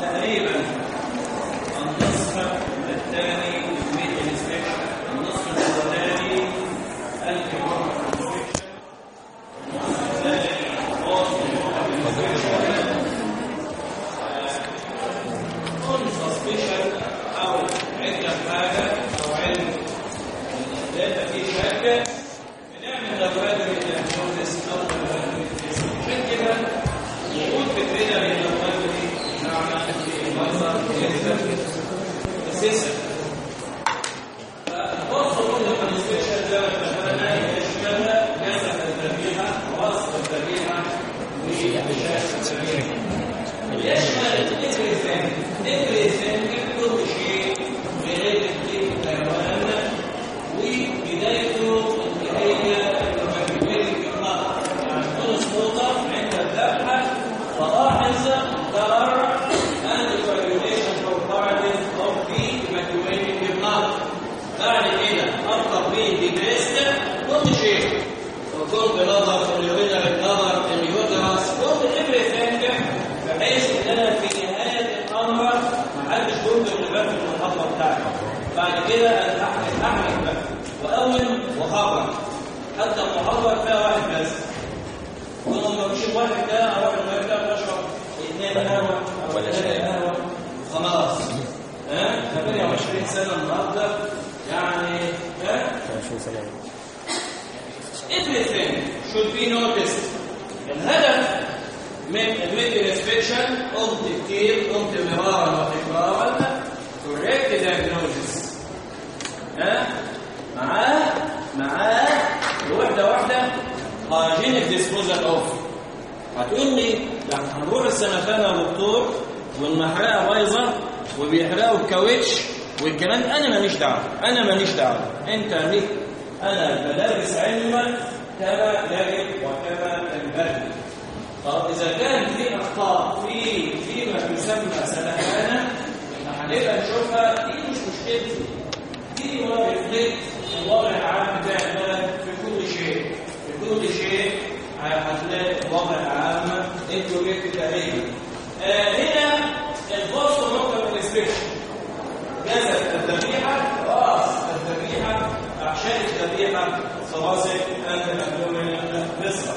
تقريبا النصف الثاني من الانسبكشن النصف الاولاني الكبار الانسبكشن النصف الثاني كل سسبشن او عده حاجه او علم الداتا فيه شك بنعمل لابوراتوري دايجنوستس او لابوراتوري تيست عشان كده وجود فكرنا من لابوراتوري نعمل في مصر اساسا فوصف الانسبكشن ده اتفقنا يشمل جسد الذبيحه وسط الذبيحه واشعه الذبيحه يشمل everything everything كل شيء related للحيوان وبدايته اللي هي المكبري النار يعني كل سلطة عند الذبحة فلاحظ ضرر and evaluation properties of the evacuating النار بعد كده أفضل به ديجريست كل شيء وكل بنظر اليورينا بالنظر اليوترس كل everything بحيث ان انا في نهايه الامر ما حدش ينظر لباب المحاضره بتاعتي بعد كده انا احمل احمل بقى واول وخبر حتى المحاضره فيها واحد بس ولما مش الواحد ده اروح المكتب اشرب اثنين قهوه او ثلاثه قهوه خلاص ها 28 سنه النهارده يعني ها 20 سنة everything should be noticed الهدف من الميديال انسبكشن قلت كتير قلت مرارا وتكرارا correct diagnosis ها معاه معاه واحده واحده hygienic disposal of هتقول لي يعني هنروح السنتين يا دكتور والمحرقه بايظه وبيحرقوا الكاوتش والكلام ده انا ماليش دعوه انا ماليش دعوه انت ليك انا بدرس علمك كما يجب وكما ينبغي طب اذا كان في اخطاء في فيما يسمى سلخانه هنبقى نشوفها دي مش مشكلتي دي هو ريفلكت الوضع العام بتاع البلد في كل شيء في كل شيء هتلاقي الوضع العام انتوا جبت تقريبا آه هنا البوست نقطه الانسبكشن جسد الذبيحه راس الذبيحه احشاء الذبيحه صواسك اند الابدومين بصره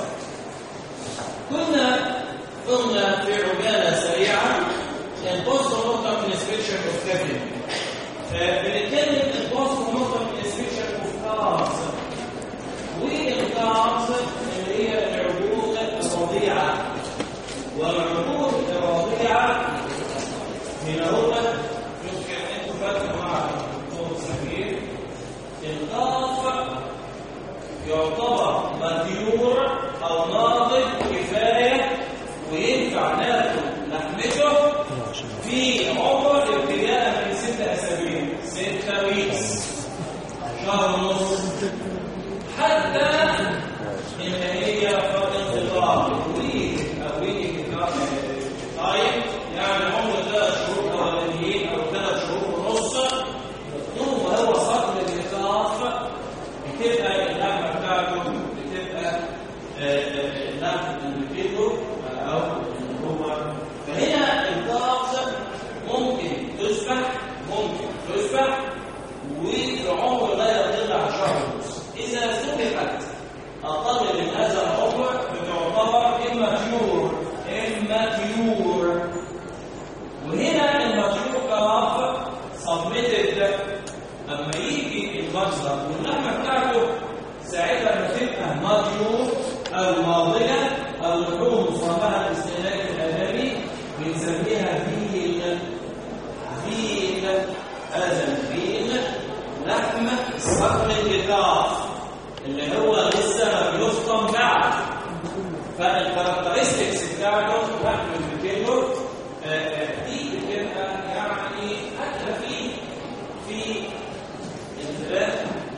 كنا قلنا في عجاله سريعه البوست نقطه انسبكشن اوف كافين بنتكلم البوست نقطه انسبكشن اوف كارز والكارز اللي هي العبور الرضيعه والعبور الرضيعه هنا هو يمكن ان تفكر مع الدكتور سمير القاف يعتبر مديور او ناضج كفايه وينفع ناكل لحمته في عمر ابتداء من ست اسابيع ستة ويكس شهر ونص حتى ان هي فتره انقطاع وليد او ويك طيب يعني عمر ثلاث شهور اولانيين او ثلاث شهور ونص طول ما هو صدر الايقاف بتبقى اللحمه بتاعته بتبقى اللحم اللي بيته او اللي هو فهنا الضغط ممكن تسبح ممكن تسبح وفي عمر لا يقل عن شهر ونص اذا سبحت اقل من هذا العمر بتعتبر immature immature وهنا الماتيور كراف سبميتد اما يجي المجزر واللحمه بتاعته ساعتها ما تبقى ماتيور او ناضجه او لحوم صنعها الاستهلاك الادمي بنسميها فيل فيل هذا الفيل لحم صقر الجدار اللي هو لسه ما بيفطم بعد فالكاركترستكس بتاعته لحم الفيتيلو دي بتبقى يعني حتى في في الفراخ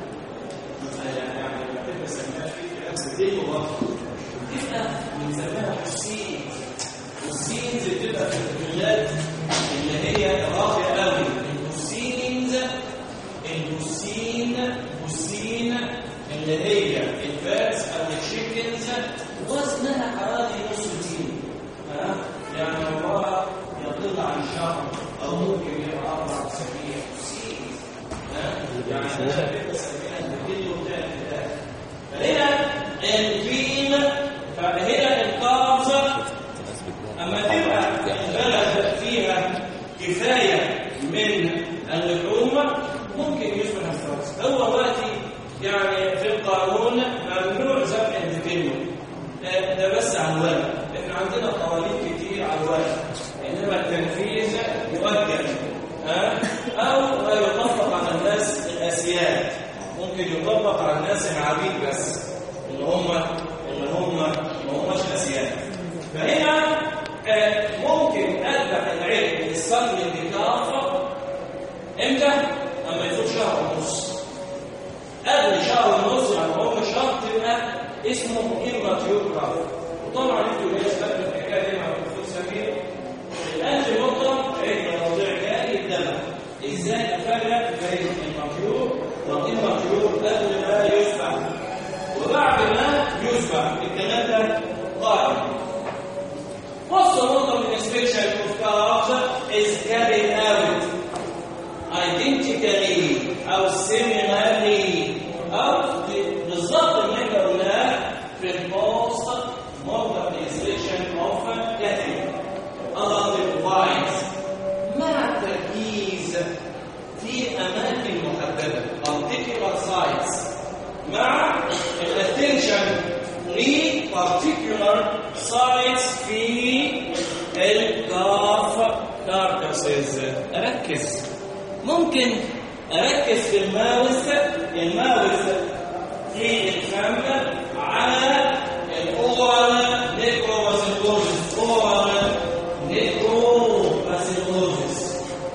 يعني بتبقى سميها في فراخ زيت وبطل بتبقى بنسميها حسين والسينز بتبقى في الجلاد اللي هي راقية قوي البوسينز البوسين بوسين اللي هي الفاتس او الشيكنز وزنها حوالي نص كيلو ها كفايه من اللحوم ممكن يصبح الثرث هو دلوقتي يعني في القانون ممنوع ذبح الديكينو ده بس على الورق احنا عندنا قوانين كتير على الورق انما التنفيذ يؤجل ها او يطبق على الناس الاسياد ممكن يطبق على الناس العبيد بس اللي هم اللي هم ما هماش اسياد فهنا آه، ممكن اذبح العلم الصلي الكافه امتى؟ لما يفوت شهر ونص قبل شهر ونص يعني هو شهر تبقى اسمه immature كافه وطبعا انتوا ليه سبب الحكايه دي مع الدكتور سمير الانتي مطلق عيد مواضيع جاي الدم ازاي افرق بين المطلوب والامطلوب قبل ما يذبح وبعد ما يذبح الكلام ده قائم Most of the inspection of cars is carried out identically أو similarly أو بالظبط اللي احنا قلناه في البوست موقع inspection of cattle otherwise مع التركيز في أماكن محددة particular sites مع الاتنشن ل particular sites في الكاف كاركسز أركز ممكن أركز في الماوس الماوس في الفم على الأورال نيكروباسيلوزيس أورال نيكروباسيلوزيس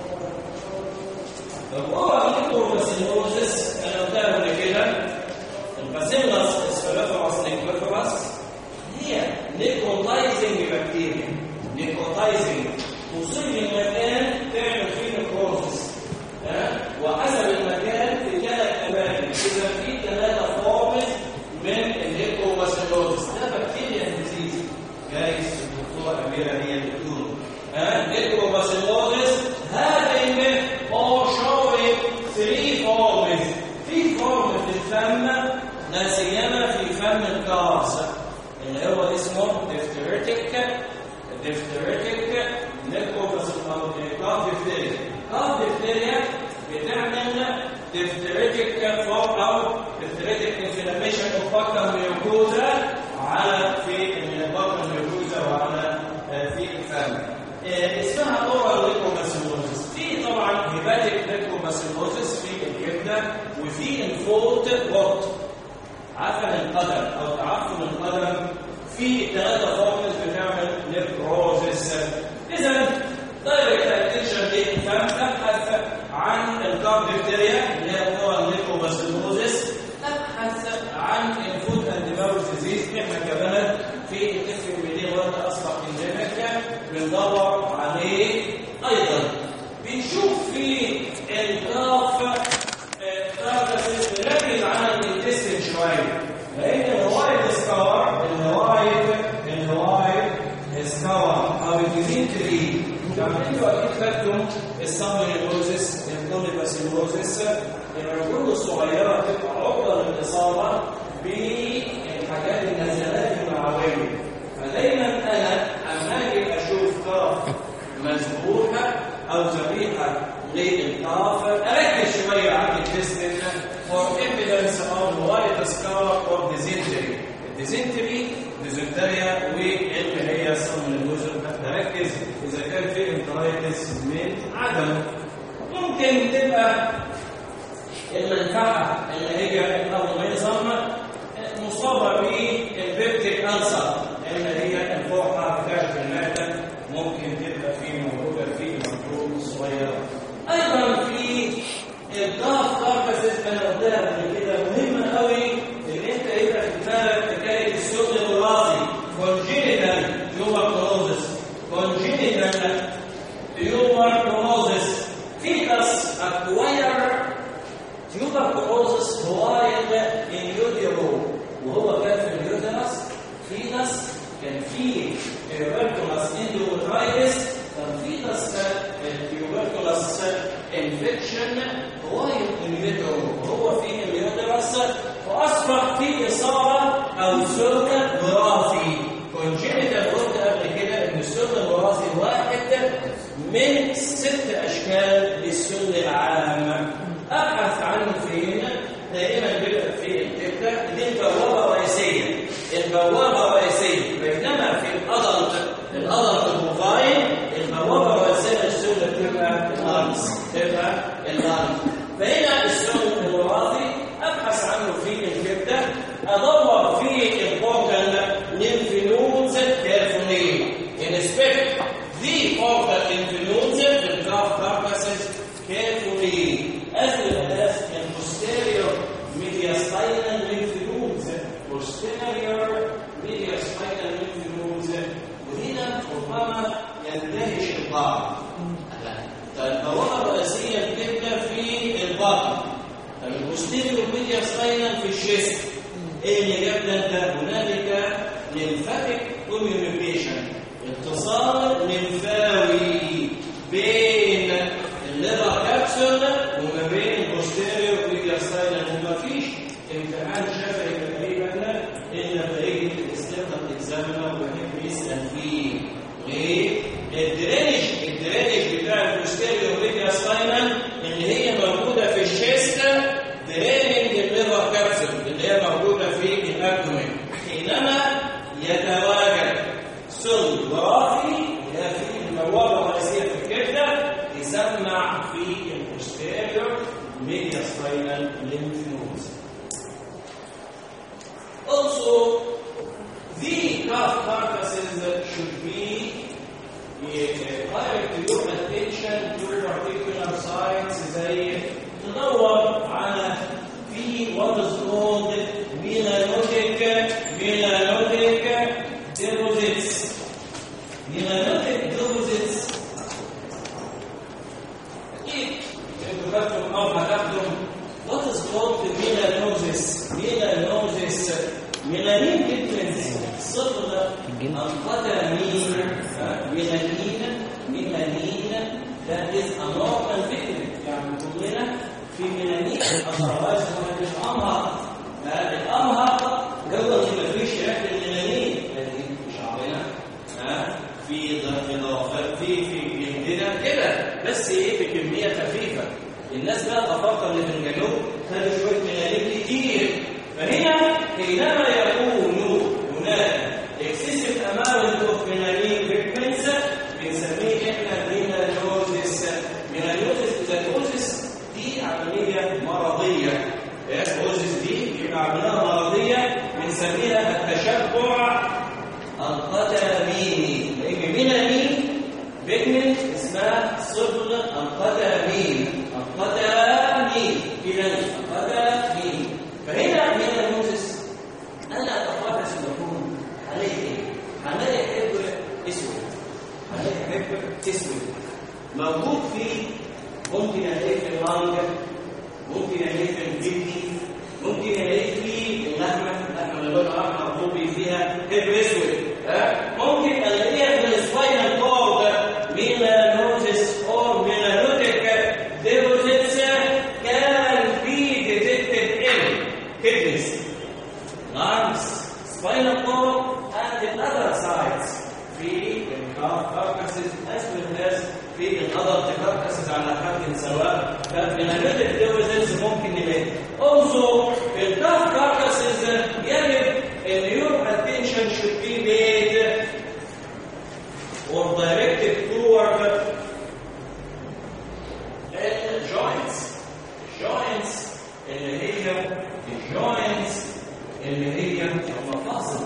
الأورال نيكروباسيلوزيس أنا قلتها قبل كده الباسيلس سبيلوفورس نيكروفورس هي نيكروتايزنج بكتيريا نيكروتايزنج توصل المكان تعمل فيه نيكروزس وحسب المكان في ثلاث اماكن اذا في ثلاثه فورمز من النيكروباسيلوزس ده بكتيريا ديزيز جايز الدكتوره اميره هي الدكتوره ها نيكروباسيلوزس having or showing three forms في فورم في الفم لا سيما في فم الكارس اللي هو اسمه ديفتريتك ديفتريتك نيكروباسيلوزس كارد ديفتريتك كارد ديفتريا بتعمل ديفتريتك فوق او ديفتريتك انفلاميشن اوف بكتر ميوكوزا على في البكتر ميوكوزا وعلى في الفم اسمها اورال ليكوباسيلوزس في طبعا هيباتيك ليكوباسيلوزس في الكبده وفي الفوت وات عفن القدم او تعفن القدم في الثلاثه فورمز بتعمل نيكروزس اذا دايركت اتنشن للفم تبحث عن الكارب بكتيريا اللي هي اورال ليكوباسيلوزس تبحث عن الفود اند باول ديزيز احنا كبلد في الطفل المدير وقت اصبح انديميك بندور عليه ايضا بنشوف في الكاف كاف بنركز على الانتستين شويه لان الوايد سكار الوايد الوايد سكار او الديزنتري يعني انتوا اكيد خدتم السامبليوزس الكوليباسيلوزس العقول الصغيره بتبقى عرضه للاصابه بالحاجات النزلات المعويه فدايما انا اما اجي اشوف كاف مذبوحه او ذبيحه للكاف اركز شويه على الجسم for evidence of white scar or dysentery الديزنتري ديزنتريا واللي هي صم الوزن نركز اذا كان في انترايتس من عدم ممكن تبقى المنفعه اللي هي الاورجانيزم مصابه بالبيبتيك ألسر اللي هي الفوحه بتاعت المعده ممكن تبقى في موجوده في ميكروب صغير ايضا في الضغط كاركسس انا قلتها قبل كده مهمه قوي ان انت يبقى في دماغك حكايه السود الوراثي congenital tuberculosis congenital tuberculosis fetus acquire tuberculosis while in utero وهو كان في اليوترس فيتس كان فيه tuberculous endometritis كان فيتس tuberculous infection while in utero وهو في اليوترس واصبح في اصابه او سرطه وراثي congenital قلت قبل كده ان السرطه الوراثي واحد من ست اشكال للسن العامه ابحث عنه فين دائما بيبقى في الكبده دي البوابه الرئيسيه البوابه الرئيسيه بينما في الادلت الادلت الموبايل البوابه الرئيسيه للسن بتبقى اللانس تبقى اللانس فهنا السن الوراثي ابحث عنه في الكبده ادور في البورتال lymph nodes carefully inspect the portal lymph nodes the calf carcasses carefully as well as the posterior mediastinal lymph nodes posterior mediastinal lymph nodes وهنا ربما يندهش البعض فالبوابه الرئيسيه بتبدا في البطن البوستيريور mediastinal في الجسم ايه اللي جابنا انت هنالك ليمفاتيك كوميونيكيشن اتصال لمفاوي بين الليفر كابسول وما بين البوستيريور ميدياستاينال وما فيش امتحان شفهي تقريبا الا بيجي الاستخدام اكزامنا وبحب يسال فيه ليه؟ الدرينج الدرينج بتاع البوستيريور ميدياستاينال اللي هي موجوده في الشيست دريننج الليفر كابسول اللي هي موجوده في الابدومين حينما يتواجد سل وراثي اللي هي في البوابه الرئيسيه في الكبده يسمع في البوستيريور ميدياستاينال lymph nodes. Also, the calf carcasses should be direct your attention to particular sites زي تدور على في what is called melanotic melanotic deposits melanotic deposits اكيد انتوا خدتم او هتاخدم what is called melanosis melanosis ميلانين pigments صفر القدمين ميلانين ميلانين that is a normal pigment يعني كلنا في ميلانين الأطراف من الأمهر الأمهر هو اللي ما فيش ريحة الميلانين لكن شعرنا في إضافة في في جلدنا كده بس إيه بكمية خفيفة الناس بقى الأفارقة اللي في الجنوب خدوا شوية ميلانين كتير فهنا حينما يكون هناك excessive amount of melanin pigments بنسميه احنا ميلانوزيس ميلانوزيس ميلانوزيس دي عملية مرضية الأوزيس دي بيبقى عملية مرضية بنسميها التشبع القدميني لأن ميلانين بيجمنت اسمها صبغ القدمين القدمين إذا القدمين فهنا ميلانوزيس أنا أتوقع سنكون عليه إيه؟ عليه حبر أسود عليه حبر أسود موجود في ممكن الاقيه في اللانج ممكن الاقيه في الجبني ممكن الاقيه في اللحمه اللحمه اللي لونها احمر طوبي فيها حبر اسود ها ممكن الاقيها في السباينال كورد ميلانوزيس اور ميلانوتيك ديبوزيتس كان في ديتكتد ان كدنس lungs spinal cord and the other sides في الكاركاسز as well as في الأدلت كاركاسز على حد سواء فالميلانوتيك ديبوزيتس ممكن نلاقي also في الكاف كاركاسز يجب ان your attention should be made or directed toward الجوينتس الجوينتس اللي هي الجوينتس اللي هي المفاصل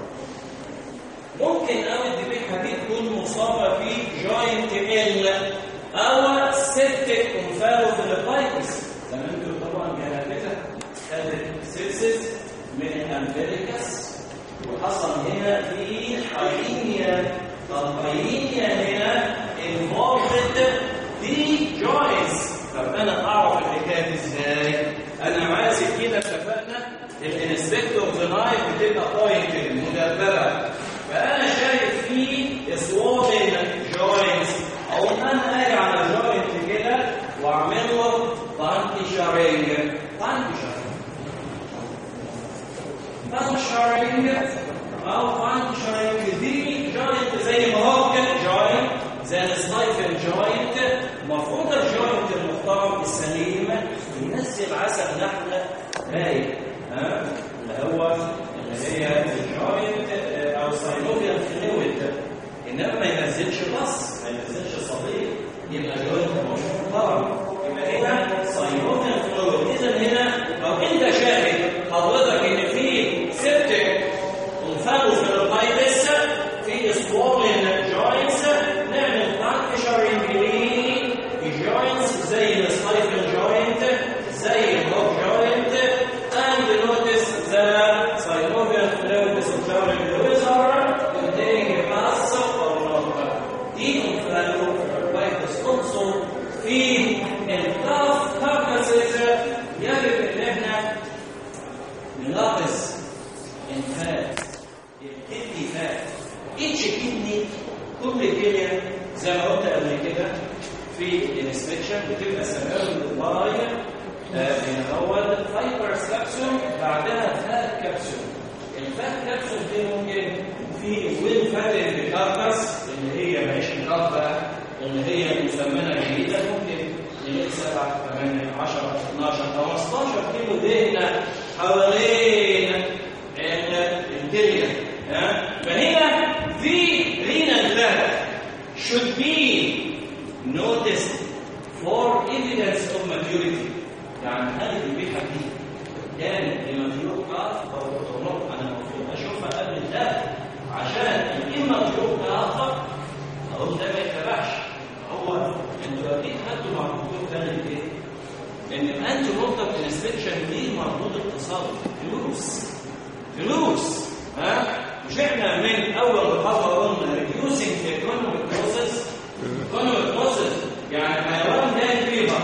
ممكن قوي الذبيحه دي تكون مصابه في جوينت ال او سيبتك انفالوفيلوبايتس تمام انتوا طبعا جهلتها خدت سيبسس من الامبليكس وحصل هنا في حيينيا الحيينيا هنا انفولفد في جوينتس طب انا اعرف الحكايه دي ازاي؟ انا ماسك كده اتفقنا الانسبكتور فينايل بتبقى بوينت مدببه فانا شايف فيه سوابن جوينتس او انا اجي على جوينت كده واعمل له بانكشارينج بانكشارينج بانكشارينج او بانكشارينج دي جوينت زي ما هو كده المفروض الجوينت المحترم السليم ينزل عسل نحله رايق ها اللي هو اللي هي الجوينت او ساينوفيال فلويد انما ما ينزلش بص ما ينزلش صديق يبقى جوينت مش محترم يبقى هنا ساينوفيال فلويد اذا هنا لو انت شاهد حضرتك ان في سبتك انفلوا في البايبس في سوولن جوينتس نعمل بانكشر انجلي في جوينتس زي السلايفن جوينت زي الهوك جوينت and notice the synovial fluid is observed in the wizard containing a mass or not. دي انفلوا في البايبس also في الكاف كاركاسز يجب ان احنا نلاحظ الفات الكدني فات اتش كدني كل كليه زي ما قلت قبل كده في الانسبكشن بتبقى سبب الواية من اول فايبر كابسول بعدها فات كابسول الفات كابسول دي ممكن في ويل فاتن كاركس اللي هي مش مكبه اللي هي مسمنه جديده ممكن نلاقي 7 8 10 12 15 كيلو دهنه حوالين الدنيا فهنا في renal fat should be noticed for evidence of maturity يعني هذه البيحة دي كان المفروض قاف أو تطلق أنا المفروض أشوفها قبل ده عشان المفروض قاف أو ده ما يتبعش هو انتوا أكيد خدتوا مع الدكتور كان إيه؟ إن الأنتي مرتب انسبكشن دي مربوط اقتصادي فلوس فلوس ها مش احنا من اول محاضره قلنا ريديوسنج ايكونوميك بروسيس ايكونوميك بروسيس يعني حيوان جاي فيبر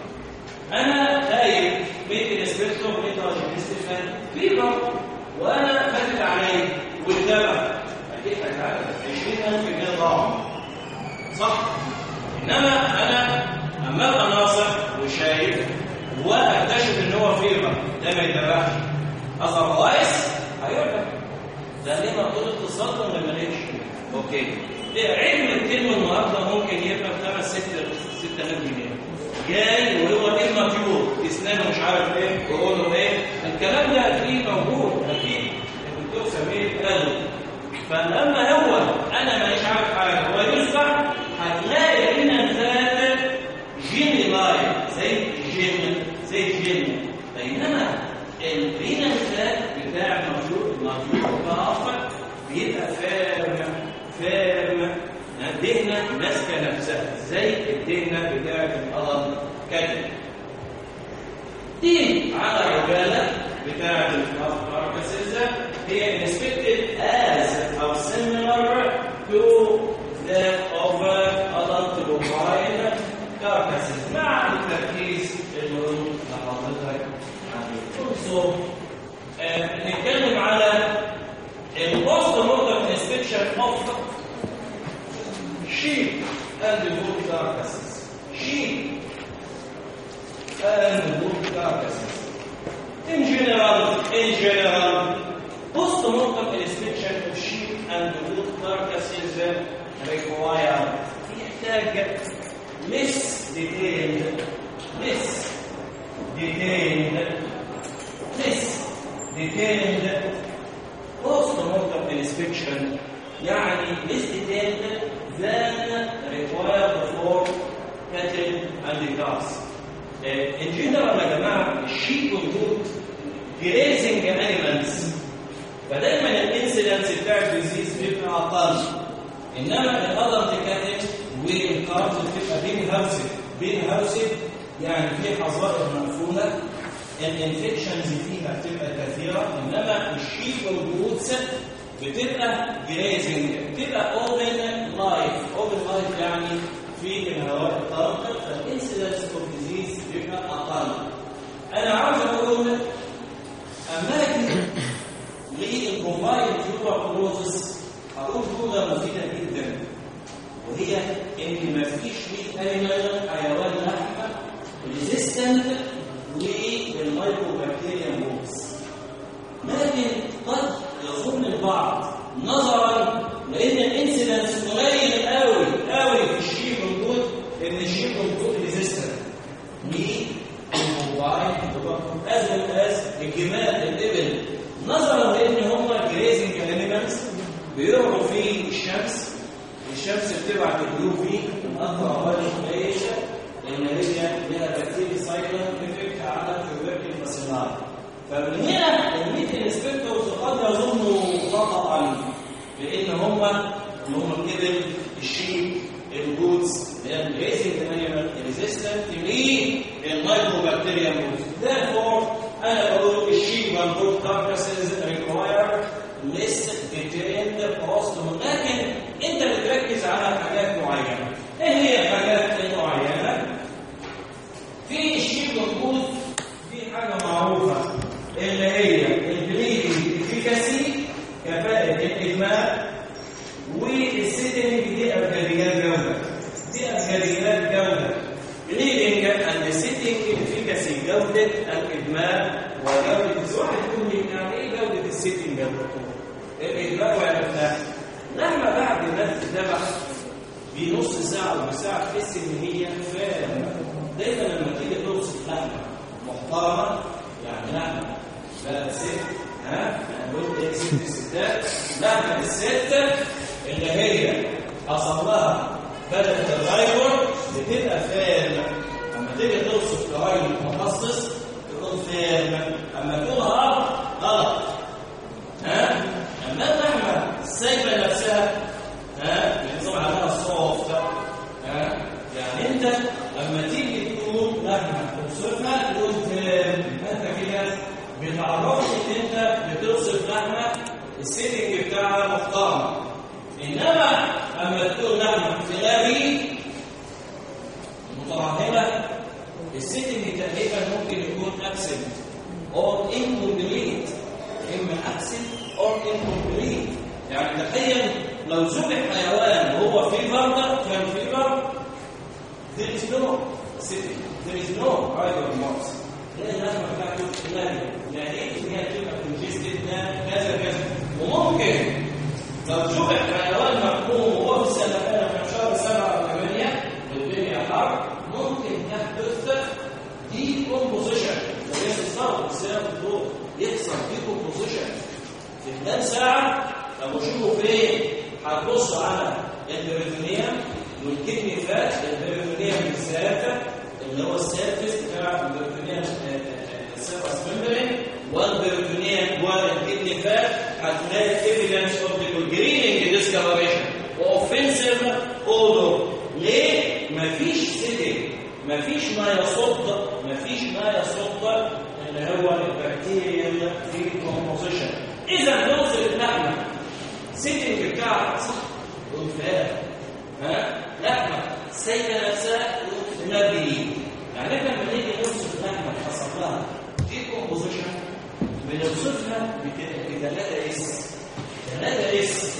انا خايف من الانسبكتور ميتاجينيستيفان فيبر وانا فاتت عليه والدواء اكيد هتعرف 20000 جنيه ضاعوا صح انما انا اما ابقى ناصح وشايف واكتشف ان هو فيبر ده ما يتبعش اثر كويس هيرجع ده ليه مردود اقتصاد ولا ماليش اوكي علم الكلمه النهارده ممكن يبقى ب 5 6 6000 جنيه جاي وهو كلمه بيور اسنانه مش عارف ايه ويقول له ايه الكلام ده اكيد موجود اكيد الدكتور سمير قال فلما هو انا ماليش عارف حاجه هو يسمع هتلاقي ان الثلاثه جيني لاين زي الجن زي الجن بينما البينا بتاع المفروض المفروض ضعف بيبقى فارم فارم الدهنه ماسكه نفسها زي الدهنه بتاعت القلم كده دي على الرجاله بتاعت الكاركاسيزا هي inspected as او similar to that of adult bovine carcasses مع التركيز اللي قلت لحضرتك عليه. نتكلم على البوست مورتم انسبكشن اوف sheep and wood carcasses sheep and wood carcasses in general in general post mortem inspection of sheep and wood carcasses require يحتاج less detailed less detailed less detailed post-mortem inspection يعني less detailed than required for cattle and cars. in general يا جماعه الشيب والجود grazing animals فدايما الانسيدنس بتاع الديزيز بيبقى اقل انما الادلت كاتل والكارز بتبقى بين هاوسد بين هاوسد يعني في حظائر مقفوله الانفكشنز فيها بتبقى كثيره انما الشيب والجروتس بتبقى جريزنج بتبقى اوبن لايف اوبن لايف يعني في الهواء الطلق فالانسيدنس اوف ديزيز بيبقى اقل انا عاوز اقول اماكن للكومباين تيوبر كلوزس اقول جمله مفيده جدا وهي ان مفيش ليه انيمال حيوان لحمه ريزيستنت للمايكروبكتيريا موكس لكن قد يظن البعض نظرا لان الانسيدنس قليل قوي قوي في الشيب الجود ان الشيب الشمس بتبعت اليو في الاقرب قليل ان هي لها تاثير سايكل افكت على التوبركل باسيلار فمن هنا الميت انسبكتورز قد يظنوا خطا بان هم ان هم كده الشيب الجودز البيزنج انيمال ريزيستنت للمايكروبكتيريا موز therefore انا بقول الشيب والجود كاركاسز ريكواير ليس detailed بروستوم لكن انت بتركز على حاجات معينه ايه هي الحاجات المعينه في الشيب والجود في حاجه معروفه اللي هي البليدنج افيكاسي كفاءه الاجماع والسيتنج دي ابجديات جوده دي ابجديات جوده بليدنج اند سيتنج افيكاسي جوده الاجماع وجوده الواحد يقول لي يعني ايه جوده السيتنج يا دكتور؟ الاجماع ولا لما بعد ما تتبع بنص ساعه وبساعه تحس ان هي فعلا دايما لما تيجي توصف لحمه محترمه يعني لحمه لا ست ها انا قلت ايه ست الستات لحمه الست اللي هي حصل لها بدل التغير بتبقى فارمه اما تيجي توصف تغير متخصص تقول فارمه اما تقول غلط غلط ها اما اللحمه سايبه نفسها ها بنظام عليها صوف ها يعني انت لما تيجي تقول لحمه توصفها تقول فارم انت كده بتعرفك ان انت بتوصف لحمه السيتنج بتاعها محترم انما اما تكون لحمه غبي مترهبه السيتنج تقريبا ممكن يكون ابسنت او incomplete اما ابسنت او incomplete يعني تخيل لو ذبح حيوان وهو في فيفر كان فيفر there is no sitting there is no either marks لا اللحمه بتاعته غاليه يعني ايه ان هي تبقى congested كذا كذا وممكن لو ذبح حيوان مفهوم وهو في السنه في شهر سبعه وثمانيه والدنيا حر ممكن يحدث دي كومبوزيشن وليس الصوت بسبب الضوء يحصل دي كومبوزيشن في خلال ساعه لو شوفوا فين هتبص على البريتونيوم والكدني فات البريتونيوم بالذات اللي هو السيرفيس بتاع البريتونيوم السيرفس ممبرين والبريتونيوم والكدني فات هتلاقي ايفيدنس اوف ذا جريننج ديسكفريشن واوفنسيف اودور ليه؟ مفيش سيتنج مفيش ما يصد مفيش ما يصد اللي هو البكتيريا في كومبوزيشن اذا نوصل اللحمه سيتنج بتاعها صح والفئات ها لحمه سيده نفسها نبي يعني احنا لما نيجي نوصف لحمه حصل لها دي كومبوزيشن بنوصفها بثلاثه اس ثلاثه اس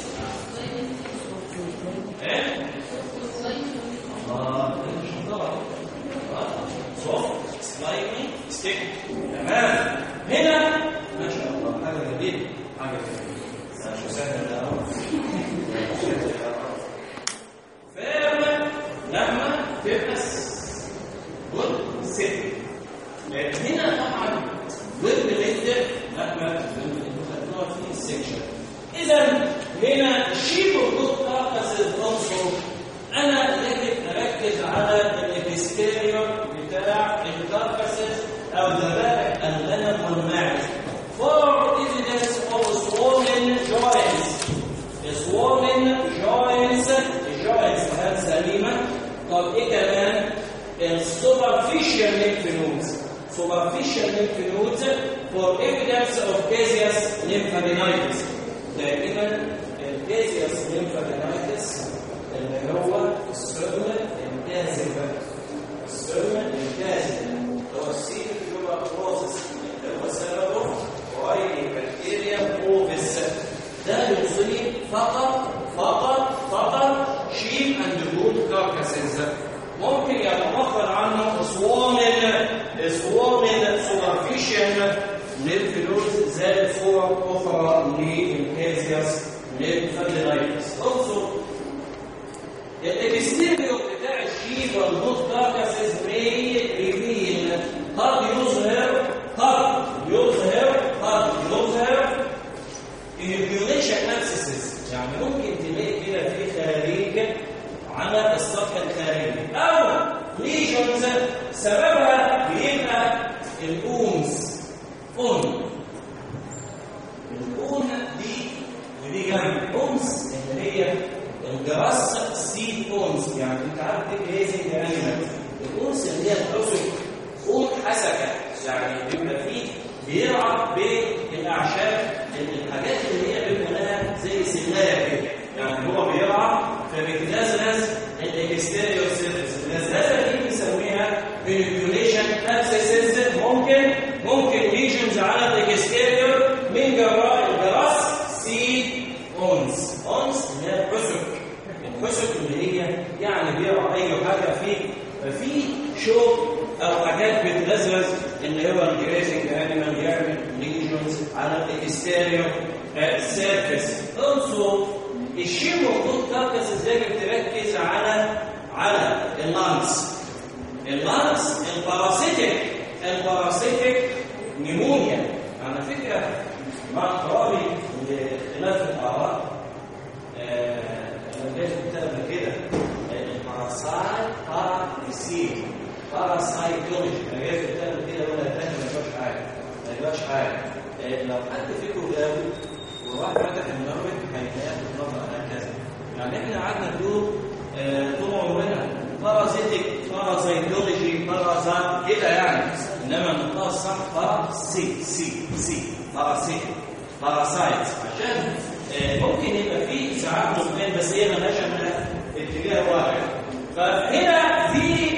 ايه الله مش هتعرف صوت سلايمي ستيك تمام هنا ما شاء الله حاجه جميله حاجه جميله مش سهل ده فعلا لما تبقى جود ست لكن هنا طبعا ضمن الانتر لما ضمن الانتر في السكشن اذا هنا الشيب والجود كاركس العنصر انا لكن اركز على الابستيريور بتاع الكاركسز او ذبائح الغنم والماعز for evidence of swollen joints swollen joints joints هل سليمة طب ايه كمان superficial lymph nodes superficial lymph nodes for evidence of gaseous lymphadenitis دائما الجازيوس lymphadenitis اللي هو السلم الكاذب السلم الكاذب هو السيل هو بروسس اللي هو سببه غير بكتيريا اوفيس ده يصيب فقط فقط فقط شيب اند جود كاركاسز ممكن يتبخر عنه سوامن سوامن سوبرفيشن للفلوس زي صور اخرى للكازياس للفادينايتس انظر الابستيريو بتاع الشيب والجود كاركاسز مي ريفيل قد يظهر قد يظهر قد يظهر immunization abscesses يعني ممكن تلاقي كده في خارج على السطح الخارجي او ليجنز سببها بيبقى الاونز اون الاون دي ودي جنب اونز اللي هي الجراس سي اونز يعني انت عارف ايه جريزنج انيمال الاونز اللي هي الاسد اون حسكه يعني بيبقى فيه بيرعى بين الاعشاب الحاجات اللي هي بيبقى لها زي سلايه كده يعني هو بيرعى فبيتنزنز الاكستيريور سيرفيس النزنزه دي بنسميها فينيكيوليشن ابسيسز ممكن ممكن ليجنز على الاكستيريور من جراء الجراس سي اونز اونز اللي هي الحسك الحسك اللي هي يعني بيرعى اي حاجه فيه ففي شوك او حاجات بتنزز اللي هو الجريزنج انيمال يعمل ليجنز على الاكستيريور سيرفيس اولسو الشيمو كود كاركس ازاي بتركز على على اللانس اللانس الباراسيتيك الباراسيتيك نيمونيا على فكره مع احترامي لاختلاف الاراء انا جاي كتاب كده الباراسايت باراسيت باراسايتولوجي انا جاي كتاب كده ولا تاني ما يبقاش حاجه ما يبقاش حاجه لو حد فيكم جاوب وواحد فتح المدرج هيلاقي النظر هكذا يعني احنا قعدنا نقول طول عمرنا بارازيتك بارازيتولوجي بارازات كده يعني انما النطق الصح باراسي سي سي باراسيت باراسايت عشان ممكن يبقى فيه ساعات نطقين بس هي مالهاش اتجاه واحد فهنا في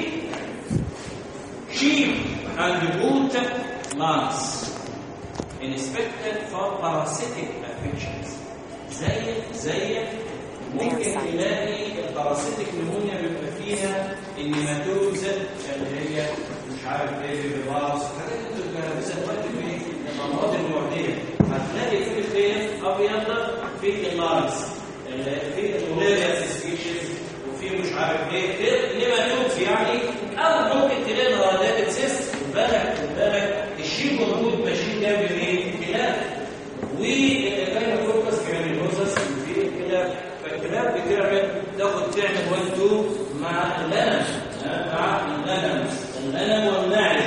شيب عند بوت لانس inspected for parasitic affections زي زي ممكن تلاقي الباراسيتيك نمونيا بيبقى فيها النيماتوز اللي هي مش عارف ايه فيروس حاجات بتبقى مثلا دلوقتي في الامراض المعديه هتلاقي في خيط ابيض في اللارنس في المولاريا سبيشيز وفي مش عارف ايه نيماتوز يعني او ممكن تلاقي الغازات سيست بالك بالك الشيء موجود ماشيين جنب ايه؟ كلاب والكلام فوكس كرامينوزس وفي الكلاب فالكلاب بتعمل تاخد تعمل 1 2 مع اللنم مع اللنم اللنم والنعش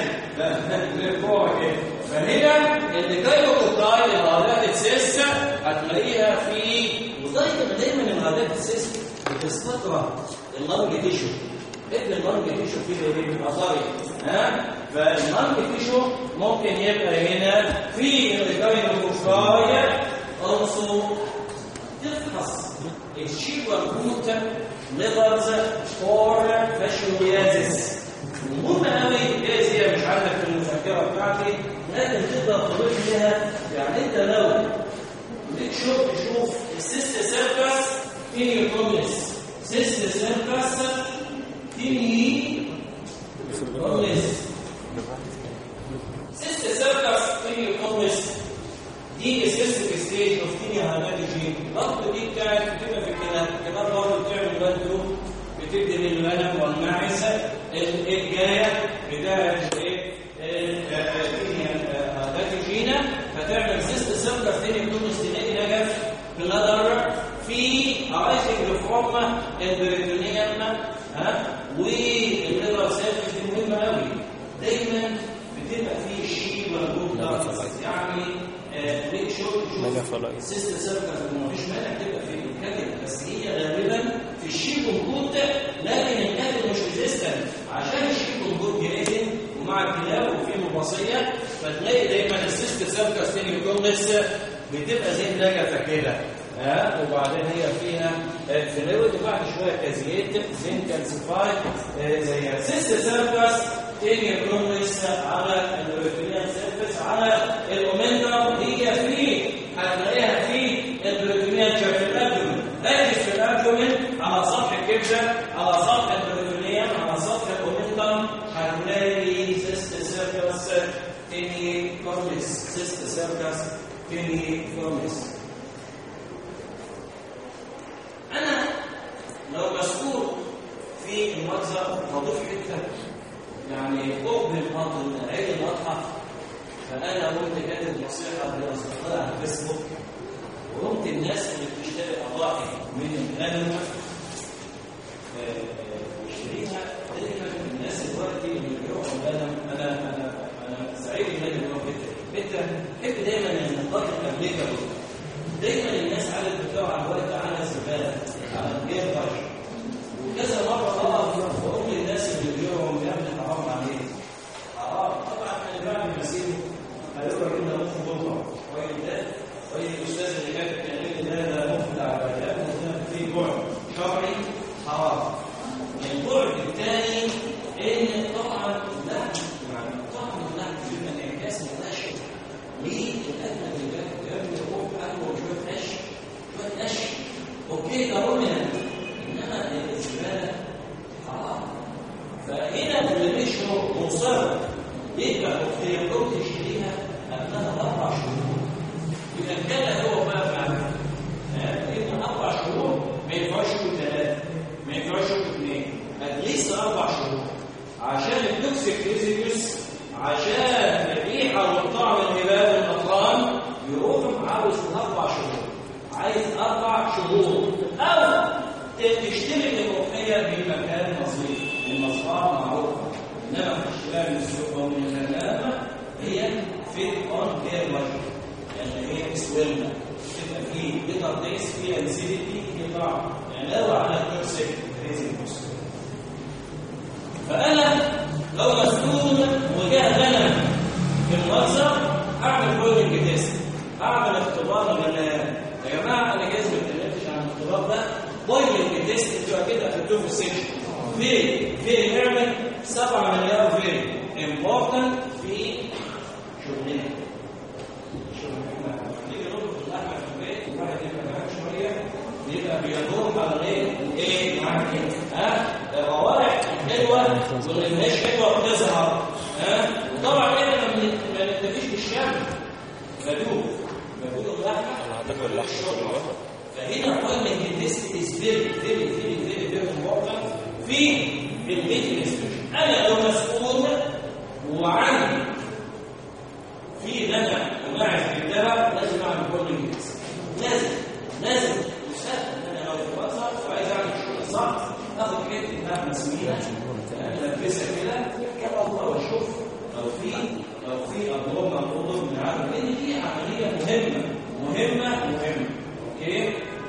فهنا الكايروكوكاي الغازات السيس هتلاقيها في ودايما دايما الغازات السيس بتستطرد اللنج تيشو ابن اللنج تيشو كده ايه بيبقى ضايع ها فاللنج تيشو ممكن يبقى هنا في الكايروكوكاي also تفحص الشيء والبوت ليفرز فور فاشيوليازيس مهم قوي جايز هي مش عندك في المذكره بتاعتي لكن تقدر تضيف لها يعني انت لو ليك شوف تشوف السيست سيركس تيني كومنس سيست سيركس تيني كومنس سيست سيركس تيني كومنس دي اسيستيك ستيج اوف تيني هاماتوجين الضغط دي بتاعت بتبقى في الكلام كمان برضه بتعمل بلدو بتدي للغنم والماعز الجايه بتاعت ايه هاماتوجينا فتعمل سيست سيركس تيني كومنس تلاقي نجف بلادر في ارايزنج فروم البريتونيوم ها والليفر سيرفيس دي مهمه قوي دايما بتبقى في شيء موجود يعني ليك شغل سيست سيركس ومفيش مانع تبقى في الكاتب بس هي غالبا في الشيء موجود لكن الكاتب مش ريزيستنت عشان الشيء موجود جريزن ومع الكلاب وفي مباصيه فتلاقي دايما السيست سيركس تاني كومس بتبقى زي نجفه كده ها وبعدين هي فيها فلويد وبعد شويه كازيات زين كالسيفاي زي سيست سيركس تيجي بروميس على البروتينيان سيرفيس على الاومنترم هي في هتلاقيها في البروتينيان في الابدومين ركز في الابدومين على سطح الكبده على سطح البروتينيان على سطح الاومنترم هتلاقي سيست سيركس تيني كورنيس سيست سيركس تيني كورنيس انا لو مذكور في المجزر هضيف حته يعني قرب الفضل من عين المطحف فانا قمت كاتب نصيحه لاصدقائي على الفيسبوك وقمت الناس اللي بتشتري اضاحي من الغنم بحب دايما ان الطاقه الامريكا دايما الناس عادت بتقع الوقت على الزباله على الجير بشر وكذا مره اقف واقول للناس اللي بيجيهم بيعمل حرام عليه حرام طبعا احنا بعد المسيح هيقول لك انت ممكن تنفع وين ده وين الاستاذ اللي كان بيتكلم ده ده ممكن على الكلام في بعد شرعي حرام البعد الثاني ان طبعا لا يعني طبعا لا في انعكاس مباشر للادنى بالباب بيعمل روح قهوه وشويه نشا شويه نشا اوكي ده رمنا انما الزباله حرام فهنا اللي مش مصر يبقى اختيارات تشتريها قبلها اربع شهور يبقى كان هو بقى معنا يبقى اربع شهور ما ينفعش يكون ثلاثه ما ينفعش يكون اثنين اتليست اربع شهور عشان التوكسيك ريزيديوس عشان الريحه والطعم الهباب والاطعام يروح عاوز اربع شهور عايز اربع شهور او تشتري الملوخيه في مكان نظيف المصنع معروفه انما الاشتراك من السوق ومن الغلابه هي في اون غير وجه يعني هي اسولنا تبقى في بيتر دايس فيها انسيديتي في طعم علاوه على التوكسيك ريزيديوس فانا لو مسؤول وجاه لنا في المنظر اعمل بوينج تيست اعمل اختبار غليان يا جماعه انا جايز ما اتكلمتش عن الاختبار ده بوينج تيست بتبقى كده في التوفو سيكشن في في نعمل 7 مليار فيري امبورتنت في شغلنا شغلنا نيجي نطبخ اللحمه في البيت الواحد يبقى معاك شويه يبقى بيدور حوالين ايه معاك ها روائح حلوه واللي مش حلوه بتظهر ها وطبعا احنا ما نكتفيش بالشم بدوب بدوب اللحمه هتاكل اللحمه فهنا بوينت التيست از فيري فيري فيري فيري فيري امبورتنت في الميت انا لو مسؤول وعندي في لنا ومعي في الدواء لازم اعمل بوينت تيست لازم لازم مستحيل ان انا لو في وسط وعايز اعمل شغل صح اخد حته لحمه سمينه البسها كده كده الله واشوف لو في لو في اضرار مفروضه من العالم لان دي عمليه مهمه مهمه مهمه اوكي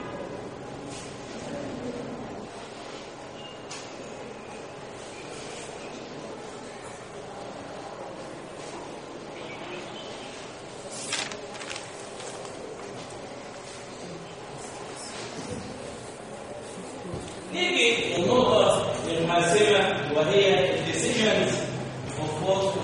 نيجي النقطة الحاسمة وهي decisions of what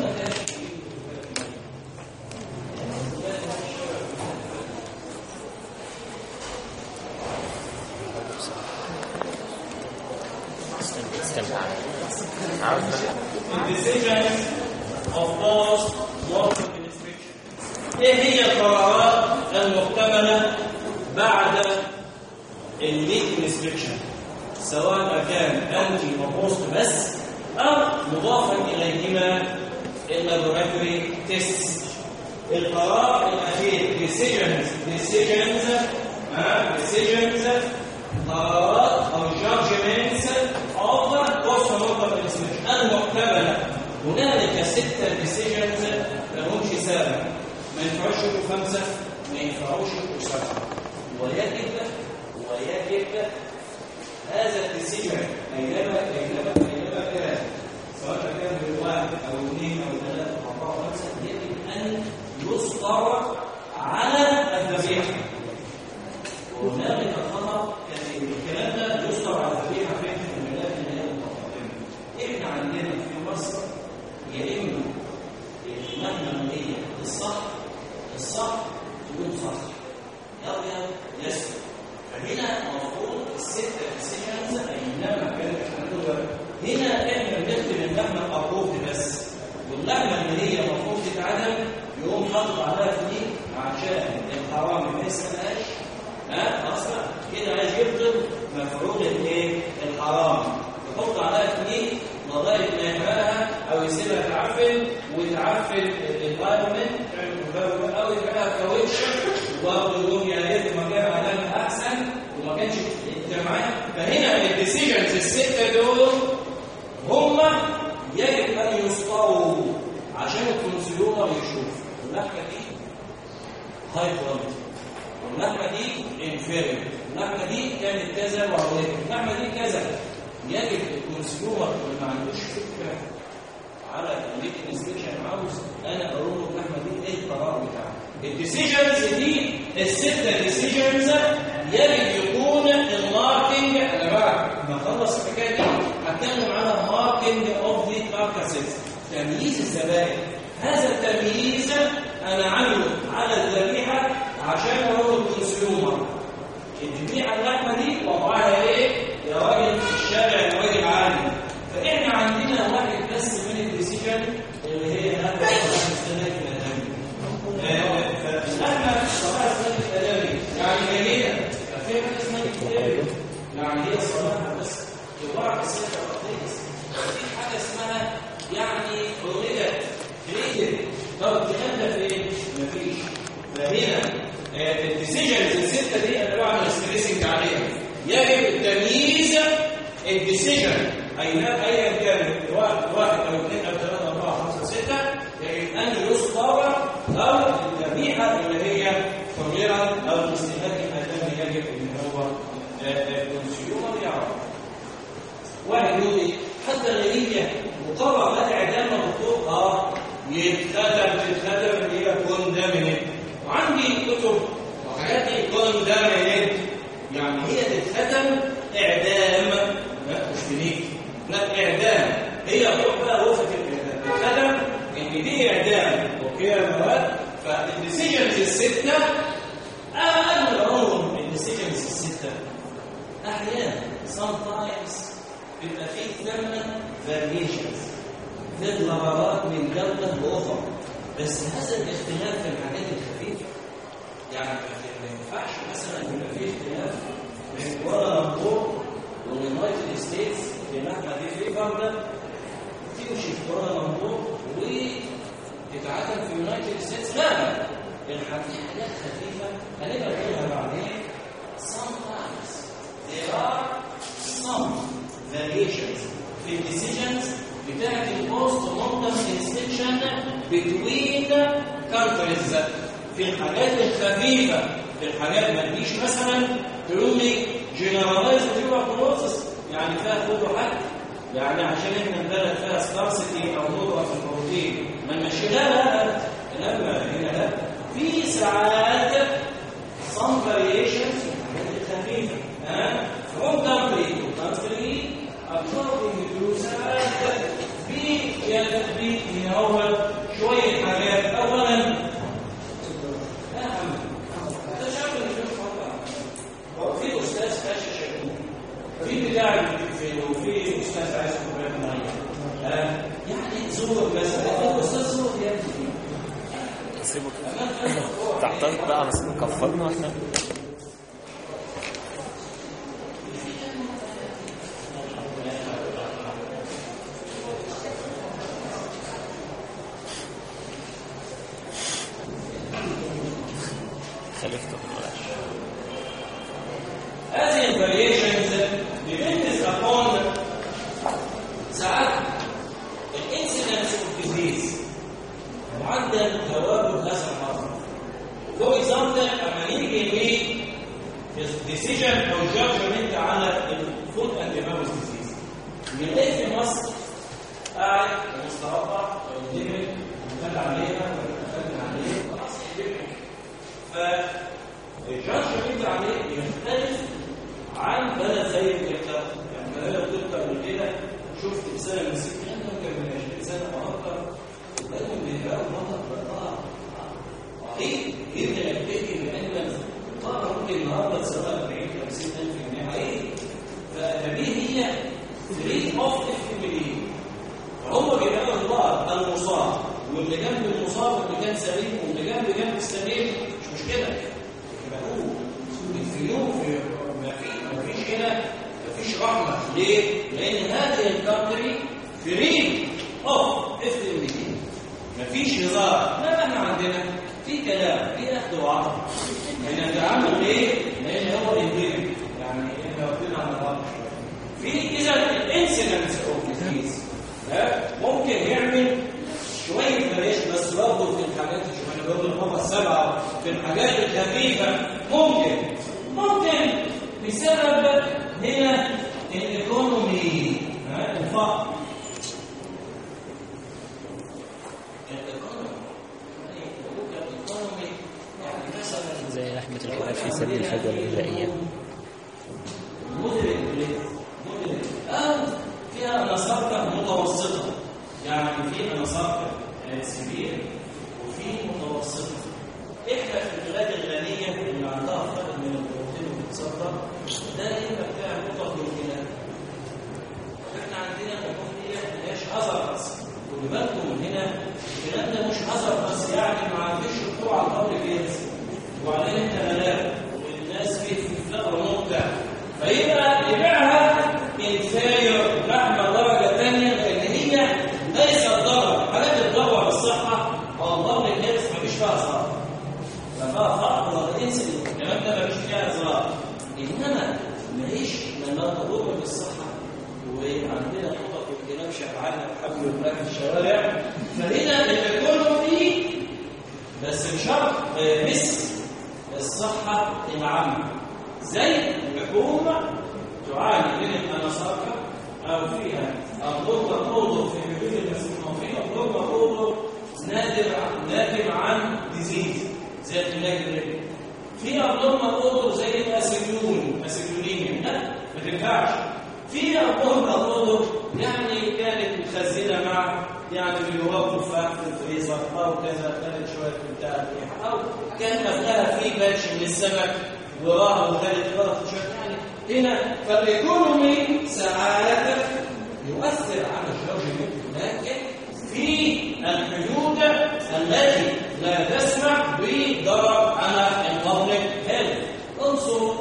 استمتع عاوز decisions of post mortem administration ايه هي القرارات المحتملة بعد الميت انسبكشن سواء كان انتي وبوست بس او مضافا اليهما اللابوراتوري تيست القرار الاخير decisions decisions ها decisions قرارات او judgments of post mortem inspection المحتمله هنالك ستة decisions لهمش سابع ما ينفعوش يبقوا خمسة ما ينفعوش يبقوا سبعة ويجب ويجب هذا الديسيجن اينما اينما اينما كان سواء كان بالواحد او اثنين او ثلاثه او اربعه او خمسه يجب ان يسطر على الذبيحه وهنالك خطا كان الكلام ده يسطر على الذبيحه في البلاد اللي هي المتقدمه احنا عندنا في مصر يا اما مهما هي الصح الصح تكون صح ابيض يسود فهنا المفروض الستة ديسيجنز اينما كانت عندنا هنا احنا بنخدم اللحمه الابروف بس واللحمه اللي هي المفروض تتعدم يقوم حاطط عليها كليك عشان الحرام ما يسالهاش ها اصلا كده عايز يبطل مفروض الايه الحرام يحط عليها كليك لغايه ما يحرقها او يسيبها تعفن وتعفن الانفايرمنت تعمل او يبقى كاوتش وبرضه يقوم يلاقي مكان علامه احسن وما كانش انت معايا فهنا الديسيجنز السته دول هم يجب ان يسطروا عشان الكونسيومر يشوف اللحمه دي هاي كواليتي واللحمه دي انفيريور اللحمه دي كانت كذا وعليك اللحمه دي كذا يجب الكونسيومر اللي ما عندوش فكره على الميت انسبكشن عاوز انا اقول له اللحمه دي ايه القرار بتاعها الديسيجنز دي السته ديسيجنز يجب يكون الماركينج انا بقى ما اخلص الحكايه دي هتكلم على ماركينج اوف ذا كاركاسز تمييز الزبائن هذا التمييز انا عامله على الذبيحه عشان اقول الكونسيومر الذبيحه اللحمه دي وضعها ايه يا راجل في الشارع الراجل عالي فاحنا عندنا واحد بس من الديسيجن اللي هي استهلاك الادمي فاللحمه صراحه استهلاك الادمي يعني جيده ففي حاجه اسمها الكتاب يعني هي صراحه بس يبقى السياسه الرئيس في حاجه اسمها يعني اوريدت كريتيف طب الكلام ده فين؟ مفيش فهنا الديسيجنز السته دي انا بعمل ستريسنج عليها يجب التمييز الديسيجن ايا ايا كان واحد واحد او اثنين او ثلاثه اربعه خمسه سته يجب ان يصدر او الذبيحه اللي هي كاميرا او الاستهلاك الادمي يجب ان هو الكونسيومر يعرف واحد يقول لي حتى الغنيه مقرر لها اعدام مطلوب اه يتخدم تتخدم اللي هي كوندامينيت وعندي كتب وحاجات كوندامينيت يعني هي تتختم اعدام لا مش بنيك لا اعدام هي تروح بقى غرفه الاعدام تتختم ان دي اعدام اوكي يا مواد فالديسيجنز السته انا العموم الديسيجنز السته احيانا sometimes بيبقى فيه ثمن فاريشنز في الغرارات من جوده لاخرى بس هذا الاختلاف في الحاجات الخفيفه يعني ما ينفعش مثلا يبقى فيه اختلاف من ولا مطلوب واليونايتد ستيتس اللحمه دي في فرده تمشي في ولا مطلوب وتتعادل في اليونايتد ستيتس لا لا الحاجات حاجات خفيفه هنبقى نقولها بعدين sometimes there are some variations في الديسيجنز بتاعت البوست مورتم انسبكشن بتوين كانتريز في الحاجات الخفيفه في الحاجات ما تجيش مثلا تقول لي جنرالايز تيوبركلوزس يعني فيها كل حد يعني عشان احنا البلد فيها سكارسيتي او ندره في البروتين ما نمشي لا لا لا لا هنا لا في ساعات some variations في الحاجات الخفيفه ها from country to country according to ساعات في في في هو شويه حاجات اولا في استاذ فاشل شكوك في بتاع في وفي استاذ عايز كوبايه ميه يعني زور مثلا استاذ زور يا ابني سيبه كده تعترض بقى بس كفرنا واحنا خلفته بلاش هذه الفاريشنز depends upon ساعات الانسيدنس اوف ديزيز معدل تواجد هذا المرض فور اكزامبل اما نيجي ديسيجن او جادجمنت على الفود اند ماوس ديزيز بنلاقي في مصر قاعد مستربع او دمج وخد عليها وخد عليه خلاص فالجادجمنت عليه يختلف عن بلد زي انجلترا يعني بلد كنت قبل كده شفت سنه من 60 ممكن من 20 سنه او اكتر بقوا بيلاقوا منطق بقى رهيب جدا يبتدي بان طبعا ممكن النهارده تسوى 40 50000 جنيه حقيقي فدي هي فري اوف افيميلي فهم بيلاقوا الله المصاب واللي جنب المصاب اللي كان سليم واللي جنب جنب السليم مش مشكله يبقى الفيوم في ما في ما فيش هنا ما فيش رحمه ليه؟ لان هذه الكانتري فري اوف افيميلي ما فيش هزار لا احنا عندنا في كلام في اخذ وعطاء بنتعامل ليه؟ لان هو الانديميك يعني احنا واخدين على بعض في اذا الانسيدنس اوف ديزيز ممكن يعمل شويه فاريشن بس برضه في الحاجات اللي احنا بنقول هم السبعه في الحاجات الخفيفة ممكن ممكن بسبب هنا الايكونومي ها، الفقر الايكونومي يعني الايكونومي يعني مثلا زي رحمة الفؤاد في سبيل الفجوة الغذائية مدرك مدرك أو فيها مسارك متوسطة يعني في مسارك سبيل وفي متوسطة إحنا في البلاد الغنية اللي عندها فرق من البروتين والصدر ده يبقى فيها نقطة ممكنة إحنا عندنا الأمور دي ملهاش أثر بس خلي بالكم هنا الكلام ده مش أثر بس يعني ما عنديش بتوع الأمر كده وبعدين أنت غلاب والناس فيه في فقر ممتع فيبقى يبيعها انفاير لحمه درجه ثانيه لان هي ليست ضرر حالات الضرر بالصحه هو الضرر النفس مفيش فيها ضرر لا فيها فقر ولا انسى الكلام ده مفيش فيها ضرر انما ماليش لما تضر بالصحه وعندنا خطط والكلام شغاله بحبل الله في الشوارع فهنا اللي كله فيه بس بشرط مثل الصحه العامه زي الحكومة تعاني من الأنصارة أو فيها الضربة توضر في حدود المسموح وفيها الضربة توضر نادر ناتج عن ديزيز زي الكلاجرين فيها الضربة توضر زي الأسيليون أسيليونين لا ما تنفعش فيها الضربة توضر يعني كانت مخزنة مع يعني بيوقف في الفريزر أو كذا كانت شوية بتاع أو كان مفلها في باتش من السمك وراه وثالث غلط شوية يعني هنا فالايكونومي ساعات يؤثر على الجوج لكن في الحدود التي لا تسمح بضرر على البابليك هيلث انظر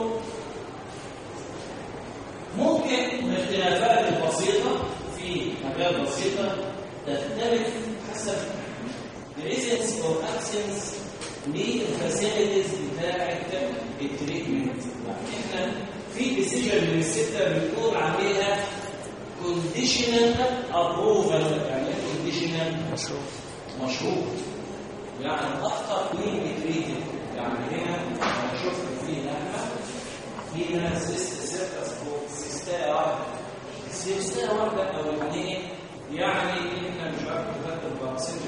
ممكن الاختلافات البسيطة في حاجات بسيطة تختلف حسب presence or absence للفاسيلتيز بتاعت التريتمنت احنا في ديسيجن من السته بنقول عليها كونديشنال ابروفال يعني ايه كونديشنال مشروع مشروط يعني اخطر مين بيتريتد يعني هنا انا شفت في لحمه فيها سيست سيركس سيستايه واحده سيستايه واحده او اثنين يعني احنا مش عارف نفكر الباراسيتيك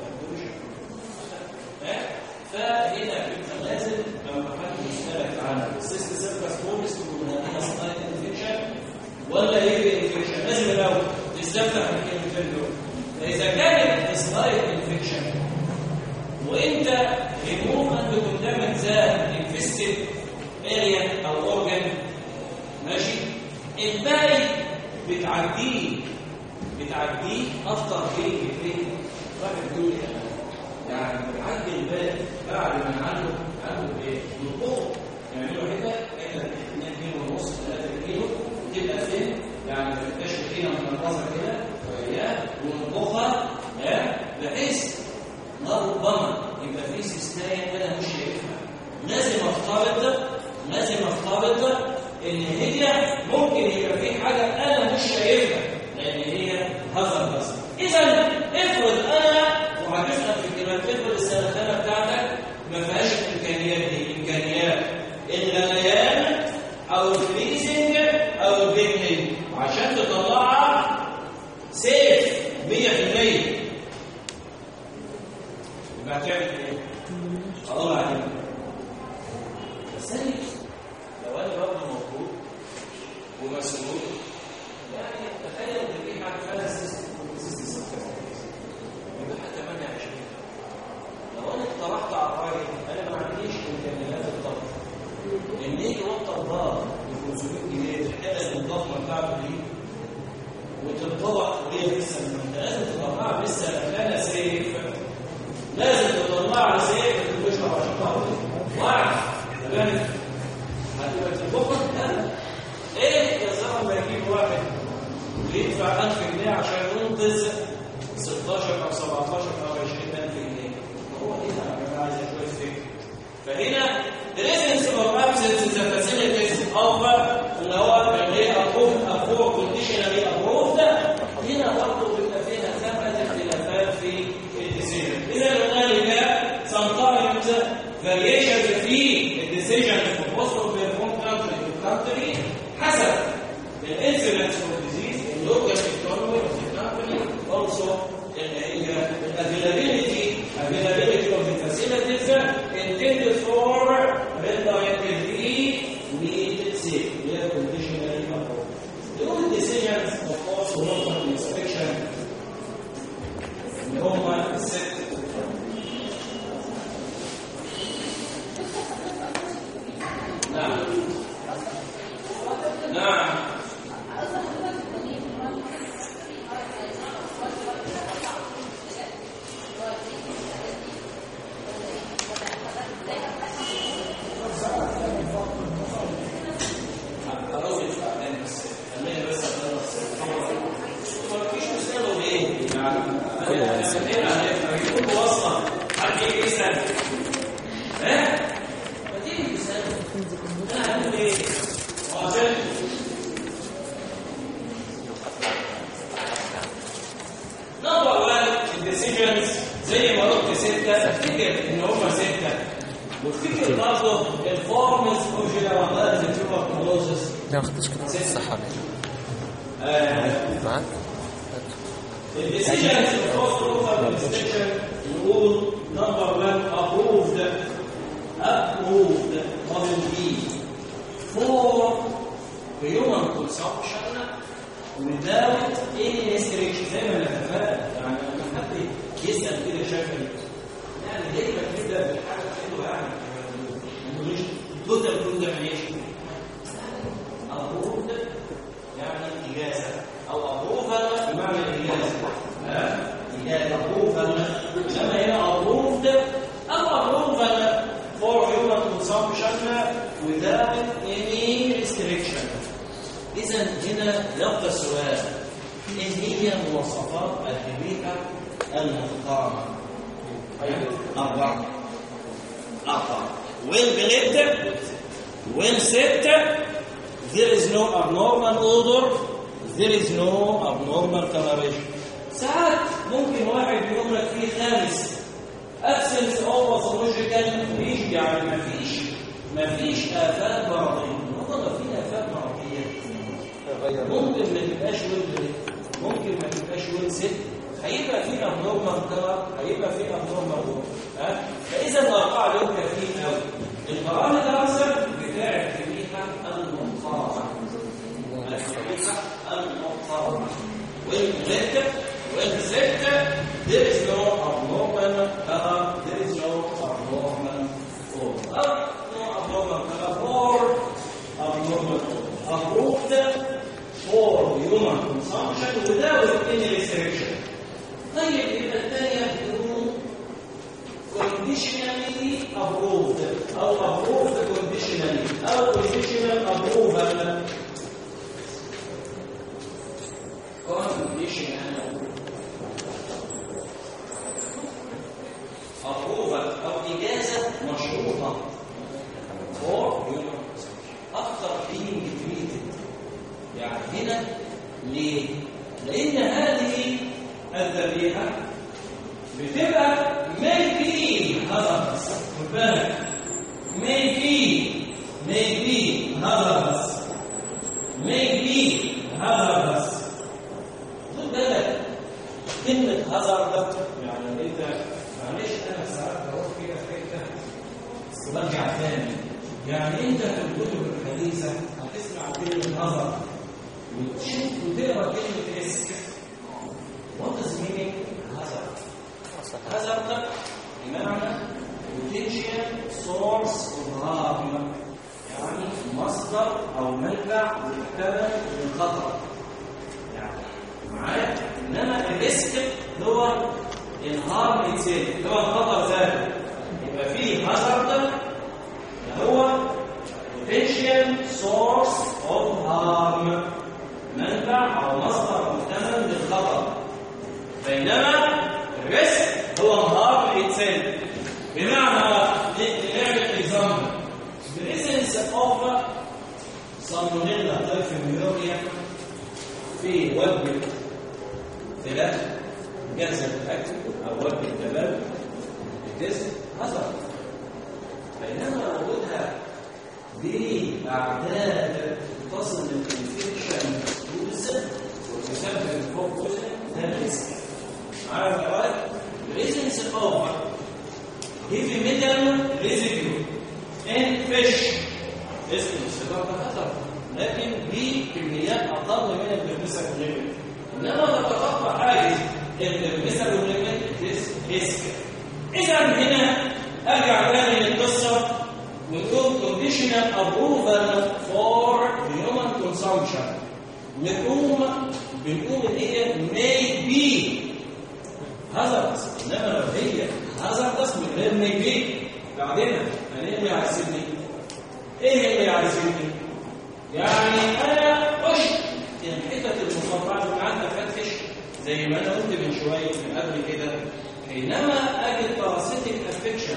فهنا بيبقى لازم لما حد يسالك عن السيست سيركس بوليس تقول هنا سلايد انفكشن ولا ايه انفكشن لازم الاول تستفتح من الكلمتين دول فاذا كانت سلايد انفكشن وانت ريموف اند كوندامت ذا انفستد اريا او اورجن ماشي الباقي بتعديه بتعديه افتر فين فين واحد يقول يعني بتعدي الباقي بعد ما عنده عنده ايه؟ نقطه يعملوا حته حته 2 كيلو ونص 3 كيلو تبقى فين؟ يعني ما تبقاش فينا من النظر كده وياه ونطبخها بحيث ربما يبقى في سيستاية انا مش شايفها لازم افترض لازم افترض ان هي ممكن يبقى في حاجه انا مش شايفها لان هي هزر بس اذا افرض انا وهتفهم في كلمه افرض السلخانه بتاعتك ما فيهاش الامكانيات دي امكانيات الغليان او الفريزنج او البيكنج عشان تطلعها سيف 100% يبقى هتعمل ايه؟ هقول عليك بس أنا لو انا برضه موجود ومسؤول يعني تخيل ان في حاجه فيها سيستم سيستم يبقى حتى 28 لو انا اقترحت على الراجل انا ما عنديش امكانيات الطبخ ان يجي وقت الضار ب 500 جنيه الحته الضخمه بتاعته دي وتتطبق وهي لسه انت لازم تطلعها لسه مكانها سيف لازم تطلع لي سيف تشرب عشان خاطر واحد تمام هتبقى تطبخ لا ايه يا زلمه ما يجيب واحد ويدفع 1000 جنيه عشان ينقذ 16 او 17 او 20000 جنيه هو ايه ده يا جماعه عايز شويه فكر فهنا presence of absence is a facilities of اللي هو اللي هي approved approved conditionally approved هنا برضه بيبقى فيها ثمة اختلافات في الديسيجن إذا هنالك sometimes transfer of disease in local economy of the company also اللي هي availability availability of the facilities intended for relatively needed safe اللي هي conditionally approved. Those decisions of course local inspection اللي هم الست نعم نعم هروج بعدين بس خليني بس اخلص ما فيش مشكله ليه؟ يعني هيكون وصله حد يجي يسال ها؟ ما تيجي تسال انا هعمل ايه؟ وعشان نمبر 1 الديسيجنز زي ما قلت سته افتكر ان هم سته وافتكر برضه الفورمز اوف جنراليز تيوبركلوزس لا ما خدتش كده الصحة آه معاك الديسيجنز الفورس اوفر انسبكشن نقول نمبر 1 ابروفد ابروفد قبل بي فور human consumption without any restriction زي ما اتفقنا يعني لما حد يسال كده شكل يعني دايما كده بالحاجه حلوه يعني مش توتال كوندمنيشن ابروفد يعني اجازه او ابروفال بمعنى الاجازه ها اجازه ابروفال لما هنا ابروفد او ابروفال for human consumption without any restriction اذا هنا يبقى السؤال ايه هي مواصفات الهويه المحترمه أربعة أربعة when believed when set there is no abnormal odor there is no abnormal coloration ساعات ممكن واحد يقول لك فيه خامس absence of pathological lesion يعني ما فيش ما فيش آفات مرضية والله في آفات مرضية ممكن ما تبقاش ويل ممكن ما تبقاش ويل ست هيبقى في ابنورمال كلر هيبقى في ابنورمال ها فاذا الاربعه دول كافيين قوي البارامترز بتاعت الريحه المحترمه الريحه المحترمه والريحه والزيت there is no abnormal color there is no abnormal odor no abnormal color or abnormal odor approved for human consumption without any restriction طيب يبقى الثانية بتقول conditionally approved أو approved conditionally أو conditional approval conditional approval أو إجازة مشروطة for human consumption after being treated يعني هنا ليه؟ لأن هذه الذبيحة بتبقى maybe hazardous خد بالك maybe maybe hazardous maybe hazardous خد بالك كلمة hazard يعني انت معلش انا ساعات بروح كده في حته برجع تاني يعني انت في الكتب الحديثة هتسمع كلمة hazard وتشوف وتقرا كلمة ريسك What is meaning hazard? Hazard بمعنى potential source of harm يعني مصدر أو منبع محتمل للخطر يعني معايا إنما الريسك هو الهارم itself هو الخطر ذاته يبقى فيه hazard هو potential source of harm منبع أو مصدر محتمل للخطر بينما الريسك هو الهارم اتسيلف بمعنى نعمل اكزامبل بريزنس اوف سالمونيلا تايفيميوريا في وجبه ثلاث جهاز الاكل او وجبه الكباب الجسم حصل بينما وجودها باعداد تصل للانفكشن البرميسبل ليميت انما تتخطى حاجز البرميسبل ليميت ريسك اذا هنا ارجع تاني للقصه ونقول conditional approval for human consumption نقوم بنقول ان هي may be hazardous انما لو هي hazardous من غير may be بعدين انا ايه اللي عايزني؟ ايه اللي عايزني؟ يعني انا خش الحتت المصنعات اللي عندك فتش زي ما انا قلت من شويه من قبل كده حينما اجد باراسيتيك افكشن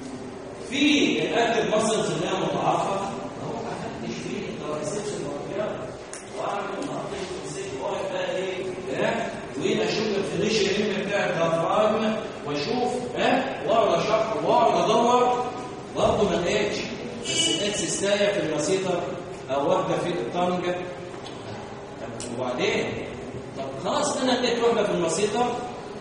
في الاكتف ماسلز اللي هي متعافى هو افتش في الباراسيتيك المرضيه واعمل مناطق السيك واحد بقى ايه ها واشوف الفينيشن بتاع الدفران واشوف ها واقعد اشرح واقعد ادور برضه ما لقيتش بس لقيت سيستايه في الوسيطه او واحده في الطنجه طب وبعدين طب خلاص انا لقيت واحده في الوسيطه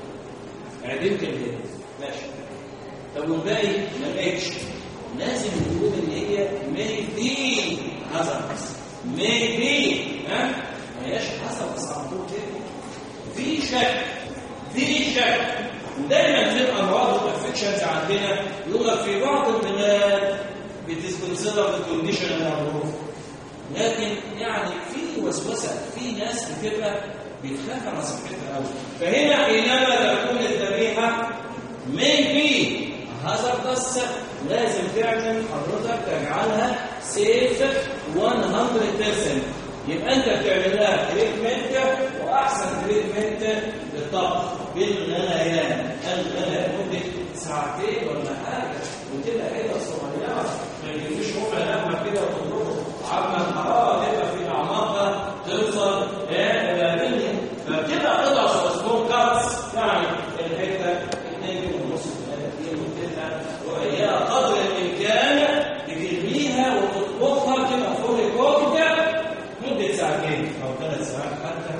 عدمت الهيد ماشي طب والباقي ما لقيتش لازم نقول ان هي ميبي هازارds ميبي ها ما هياش هازارds على طول كده في شك في شك ودايما في الامراض والانفكشنز عندنا يقول لك في بعض البلاد بتسكنسيدر الكونديشن المعروف لكن يعني في وسوسه في ناس بتبقى بتخاف على صحتها قوي فهنا حينما تكون الذبيحه maybe hazardous لازم تعمل حضرتك تجعلها سيف 100% يبقى انت بتعمل لها تريتمنت واحسن تريتمنت للطبخ بالغليان الغليان مده ساعتين ولا حاجه وتبقى كده صغيره ما يجيش ربع لحمه كده وتضربه عما الحراره تبقى في اعماقها توصل الى ملي فبتبقى قطع سمول كاتس يعني الحته 2 ونص 3 كيلو بتبقى وهي قدر الامكان بترميها وتطبخها تبقى فول كوكده مده ساعتين او ثلاث ساعات حتى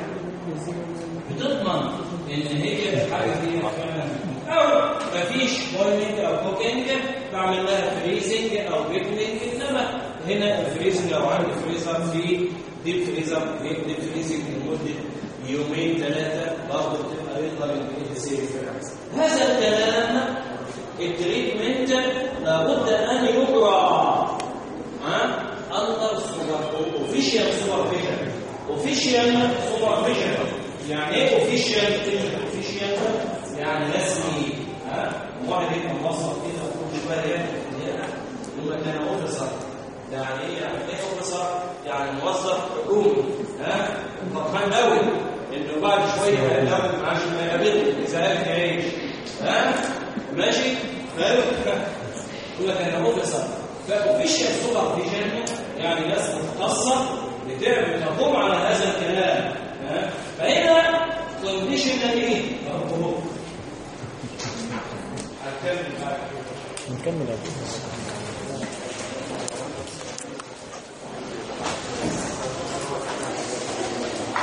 بتضمن ان هي الحاجه دي فعلا او مفيش بويلنج او كوكينج بعمل لها فريزنج او بيكلينج انما هنا الفريزنج لو عندي فريزر في ديب فريزر ديب فريزنج لمده يومين ثلاثه برضه بتبقى يقدر يديك سيف هذا الكلام التريتمنت لابد ان يقرا ها اندر اوفيشال سوبرفيجن اوفيشال سوبرفيجن يعني ايه اوفيشال اوفيشال يعني رسمي ها واحد يبقى موظف كده وكل شويه يعمل يقول لك انا اوفيسر يعني ايه يعني ايه اوفيسر يعني موظف حكومي ها فرحان قوي انه بعد شويه هيقابل معاش ما يقابله اذا قال تعيش ها ماشي فاهم يقول لك انا اوفيسر فاوفيشال سوبرفيجن يعني ناس مختصه بتعمل تقوم على هذا الكلام ها فهنا كونديشن ايه؟ هنكمل نكمل